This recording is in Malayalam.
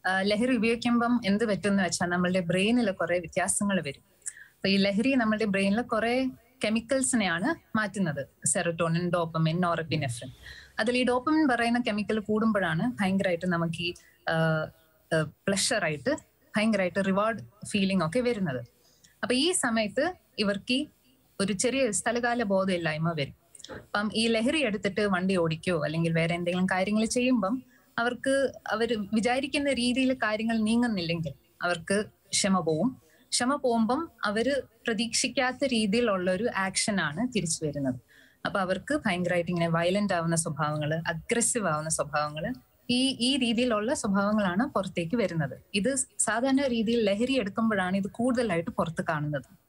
ആ, ലഹരി ഉപയോഗിക്കുമ്പം എന്ത് പറ്റുമെന്ന് വെച്ചാൽ നമ്മളുടെ ബ്രെയിനിൽ കുറെ വ്യത്യാസങ്ങൾ വരും അപ്പൊ ഈ ലഹരി നമ്മുടെ ബ്രെയിനിൽ കുറെ കെമിക്കൽസിനെയാണ് മാറ്റുന്നത് സെറട്ടോണിൻ ഡോപ്പമിൻ നോറപ്പിനെഫ്രിൻ അതിൽ ഈ ഡോപ്പമിൻ പറയുന്ന കെമിക്കൽ കൂടുമ്പോഴാണ് ഭയങ്കരമായിട്ട് നമുക്ക് ഈ പ്ലഷർ ആയിട്ട് ഭയങ്കരമായിട്ട് റിവാർഡ് ഫീലിംഗ് ഒക്കെ വരുന്നത് അപ്പൊ ഈ സമയത്ത് ഇവർക്ക് ഈ ഒരു ചെറിയ സ്ഥലകാല ബോധമില്ലായ്മ വരും അപ്പം ഈ ലഹരി എടുത്തിട്ട് വണ്ടി ഓടിക്കോ അല്ലെങ്കിൽ വേറെ എന്തെങ്കിലും കാര്യങ്ങൾ ചെയ്യുമ്പം അവർക്ക് അവർ വിചാരിക്കുന്ന രീതിയിൽ കാര്യങ്ങൾ നീങ്ങുന്നില്ലെങ്കിൽ അവർക്ക് ക്ഷമ പോവും ക്ഷമ പോകുമ്പം അവര് പ്രതീക്ഷിക്കാത്ത രീതിയിലുള്ള ഒരു ആക്ഷൻ ആണ് തിരിച്ചു വരുന്നത് അപ്പൊ അവർക്ക് ഭയങ്കരമായിട്ട് ഇങ്ങനെ വയലന്റ് ആവുന്ന സ്വഭാവങ്ങൾ അഗ്രസീവ് ആവുന്ന സ്വഭാവങ്ങൾ ഈ ഈ രീതിയിലുള്ള സ്വഭാവങ്ങളാണ് പുറത്തേക്ക് വരുന്നത് ഇത് സാധാരണ രീതിയിൽ ലഹരി എടുക്കുമ്പോഴാണ് ഇത് കൂടുതലായിട്ട് പുറത്ത് കാണുന്നത്